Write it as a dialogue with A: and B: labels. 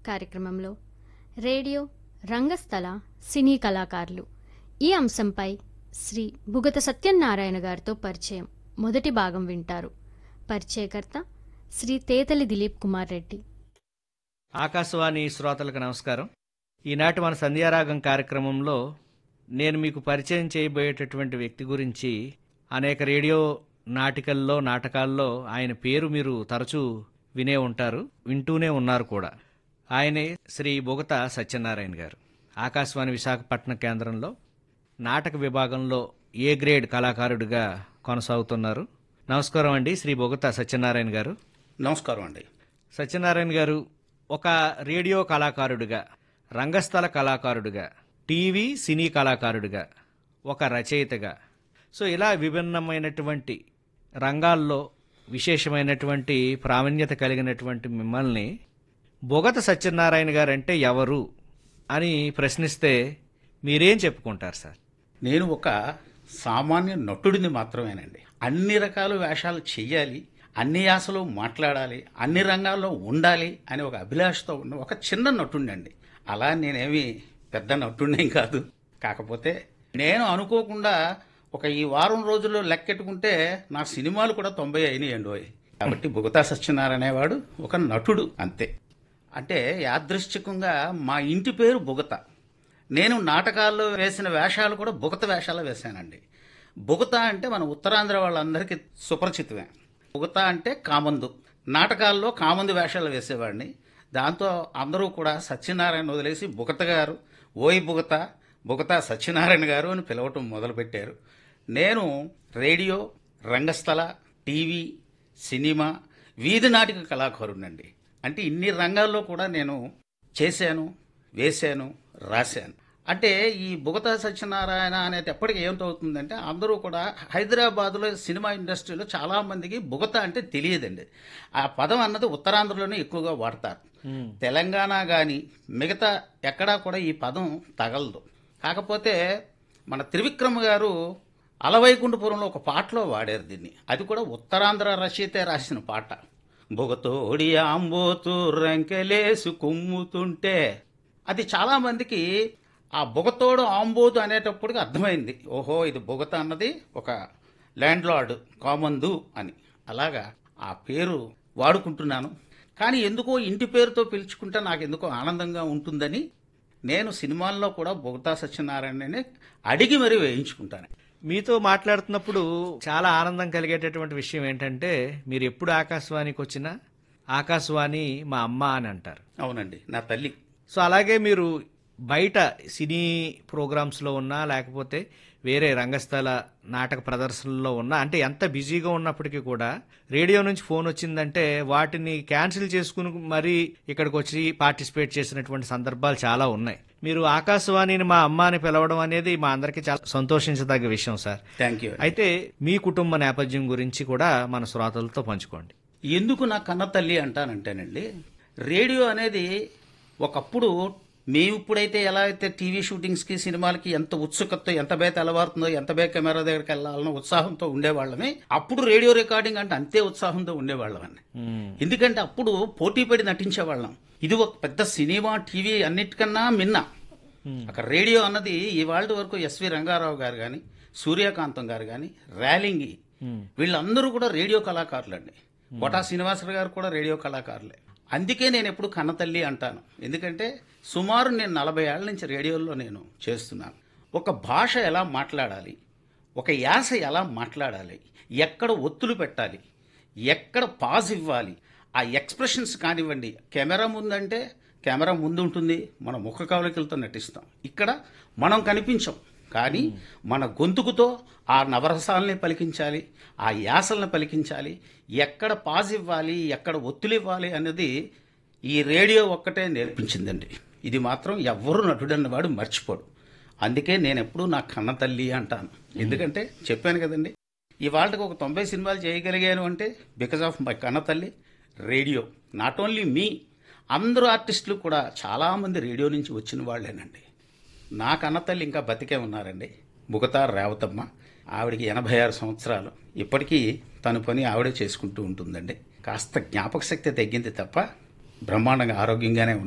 A: కార్యక్రమంలో రేడియో రంగస్థల సినీ కళాకారులు ఈ అంశంపై శ్రీ బుగత సత్యనారాయణ గారితో పరిచయం మొదటి భాగం వింటారు పరిచయకర్త శ్రీ తేతలి దిలీప్ కుమార్ రెడ్డి
B: ఆకాశవాణి శ్రోతలకు నమస్కారం ఈనాటి మన సంధ్యారాగం కార్యక్రమంలో నేను మీకు పరిచయం చేయబోయేటటువంటి వ్యక్తి గురించి అనేక రేడియో నాటికల్లో నాటకాల్లో ఆయన పేరు మీరు తరచూ వినే ఉంటారు వింటూనే ఉన్నారు కూడా ఆయనే శ్రీ బొగత సత్యనారాయణ గారు ఆకాశవాణి విశాఖపట్నం కేంద్రంలో నాటక విభాగంలో ఏ గ్రేడ్ కళాకారుడిగా కొనసాగుతున్నారు నమస్కారం అండి శ్రీ బొగత సత్యనారాయణ గారు
C: నమస్కారం అండి
B: సత్యనారాయణ గారు ఒక రేడియో కళాకారుడిగా రంగస్థల కళాకారుడిగా టీవీ సినీ కళాకారుడిగా ఒక రచయితగా సో ఇలా విభిన్నమైనటువంటి రంగాల్లో విశేషమైనటువంటి ప్రావీణ్యత కలిగినటువంటి మిమ్మల్ని బొగత సత్యనారాయణ గారు అంటే ఎవరు అని ప్రశ్నిస్తే మీరేం చెప్పుకుంటారు సార్
C: నేను ఒక సామాన్య నటుడిని మాత్రమేనండి అన్ని రకాల వేషాలు చెయ్యాలి అన్ని యాసలు మాట్లాడాలి అన్ని రంగాల్లో ఉండాలి అనే ఒక అభిలాషతో ఉన్న ఒక చిన్న నటుండండి అలా నేనేమి పెద్ద నటుండేం కాదు కాకపోతే నేను అనుకోకుండా ఒక ఈ వారం రోజుల్లో లెక్కెట్టుకుంటే నా సినిమాలు కూడా తొంభై అయినాయండి కాబట్టి బుగతా సత్యనారాయణ అనేవాడు ఒక నటుడు అంతే అంటే యాదృశ్చికంగా మా ఇంటి పేరు బుగత నేను నాటకాల్లో వేసిన వేషాలు కూడా బుగత వేషాలు వేశానండి బుగత అంటే మన ఉత్తరాంధ్ర వాళ్ళందరికీ సుపరిచితమే బుగత అంటే కామందు నాటకాల్లో కామందు వేషాలు వేసేవాడిని దాంతో అందరూ కూడా సత్యనారాయణ వదిలేసి బుగత గారు ఓయ్ బుగత బుగత సత్యనారాయణ గారు అని పిలవటం మొదలుపెట్టారు నేను రేడియో రంగస్థల టీవీ సినిమా వీధి నాటక కళాకారునండి అంటే ఇన్ని రంగాల్లో కూడా నేను చేశాను వేశాను రాశాను అంటే ఈ బుగతా సత్యనారాయణ అనేటప్పటికి ఏమిటవుతుందంటే అందరూ కూడా హైదరాబాద్లో సినిమా ఇండస్ట్రీలో చాలా మందికి బుగత అంటే తెలియదండి ఆ పదం అన్నది ఉత్తరాంధ్రలోనే ఎక్కువగా వాడతారు తెలంగాణ కానీ మిగతా ఎక్కడా కూడా ఈ పదం తగలదు కాకపోతే మన త్రివిక్రమ గారు అలవైకుంఠపురంలో ఒక పాటలో వాడారు దీన్ని అది కూడా ఉత్తరాంధ్ర రచయితే రాసిన పాట బొగతోడి ఆంబోతు రంకెలేసు కుమ్ముతుంటే అది చాలా మందికి ఆ బొగతోడు ఆంబోతు అనేటప్పటికి అర్థమైంది ఓహో ఇది బొగత అన్నది ఒక ల్యాండ్ లార్డ్ కామందు అని అలాగా ఆ పేరు వాడుకుంటున్నాను కానీ ఎందుకో ఇంటి పేరుతో పిలుచుకుంటే నాకు ఎందుకో ఆనందంగా ఉంటుందని నేను సినిమాల్లో కూడా బొగతా సత్యనారాయణనే అడిగి మరీ వేయించుకుంటాను
B: మీతో మాట్లాడుతున్నప్పుడు చాలా ఆనందం కలిగేటటువంటి విషయం ఏంటంటే మీరు ఎప్పుడు ఆకాశవాణికి వచ్చినా ఆకాశవాణి మా అమ్మ అని అంటారు
C: అవునండి నా తల్లి
B: సో అలాగే మీరు బయట సినీ ప్రోగ్రామ్స్లో ఉన్నా లేకపోతే వేరే రంగస్థల నాటక ప్రదర్శనలో ఉన్నా అంటే ఎంత బిజీగా ఉన్నప్పటికీ కూడా రేడియో నుంచి ఫోన్ వచ్చిందంటే వాటిని క్యాన్సిల్ చేసుకుని మరీ ఇక్కడికి వచ్చి పార్టిసిపేట్ చేసినటువంటి సందర్భాలు చాలా ఉన్నాయి మీరు ఆకాశవాణిని మా అమ్మ అని పిలవడం అనేది మా అందరికీ చాలా సంతోషించదగ్గ విషయం సార్
C: థ్యాంక్ యూ
B: అయితే మీ కుటుంబ నేపథ్యం గురించి కూడా మన శ్రోతలతో పంచుకోండి
C: ఎందుకు నా కన్న తల్లి అంటానంటేనండి రేడియో అనేది ఒకప్పుడు మేము ఇప్పుడైతే ఎలా అయితే టీవీ షూటింగ్స్కి సినిమాలకి ఎంత ఉత్సుకత ఎంత బే తెల్లవారుతుందో ఎంత బే కెమెరా దగ్గరికి వెళ్ళాలనో ఉత్సాహంతో ఉండేవాళ్ళమే అప్పుడు రేడియో రికార్డింగ్ అంటే అంతే ఉత్సాహంతో ఉండేవాళ్ళమని ఎందుకంటే అప్పుడు పోటీ పడి నటించేవాళ్ళం ఇది ఒక పెద్ద సినిమా టీవీ అన్నిటికన్నా మిన్న అక్కడ రేడియో అన్నది ఇవాళ వరకు ఎస్వి రంగారావు గారు కానీ సూర్యకాంతం గారు కానీ ర్యాలింగి వీళ్ళందరూ కూడా రేడియో కళాకారులండి కోటా శ్రీనివాసరావు గారు కూడా రేడియో కళాకారులే అందుకే నేను ఎప్పుడు కన్నతల్లి అంటాను ఎందుకంటే సుమారు నేను నలభై ఏళ్ల నుంచి రేడియోలో నేను చేస్తున్నాను ఒక భాష ఎలా మాట్లాడాలి ఒక యాస ఎలా మాట్లాడాలి ఎక్కడ ఒత్తులు పెట్టాలి ఎక్కడ పాజ్ ఇవ్వాలి ఆ ఎక్స్ప్రెషన్స్ కానివ్వండి కెమెరా ముందంటే కెమెరా ముందు ఉంటుంది మన ముఖ కవలికలతో నటిస్తాం ఇక్కడ మనం కనిపించం కానీ మన గొంతుకుతో ఆ నవరసాలని పలికించాలి ఆ యాసలను పలికించాలి ఎక్కడ పాజ్ ఇవ్వాలి ఎక్కడ ఒత్తులు ఇవ్వాలి అనేది ఈ రేడియో ఒక్కటే నేర్పించిందండి ఇది మాత్రం ఎవ్వరు నటుడన్నవాడు మర్చిపోడు అందుకే నేను ఎప్పుడూ నా కన్న తల్లి అంటాను ఎందుకంటే చెప్పాను కదండి ఇవాళకి ఒక తొంభై సినిమాలు చేయగలిగాను అంటే బికాజ్ ఆఫ్ మై కన్న తల్లి రేడియో నాట్ ఓన్లీ మీ అందరూ ఆర్టిస్టులు కూడా చాలామంది రేడియో నుంచి వచ్చిన వాళ్ళేనండి నా కన్నతల్లి ఇంకా బతికే ఉన్నారండి బుగతార్ రేవతమ్మ ఆవిడికి ఎనభై ఆరు సంవత్సరాలు ఇప్పటికీ తన పని ఆవిడే చేసుకుంటూ ఉంటుందండి కాస్త జ్ఞాపక శక్తి తగ్గింది తప్ప బ్రహ్మాండంగా ఆరోగ్యంగానే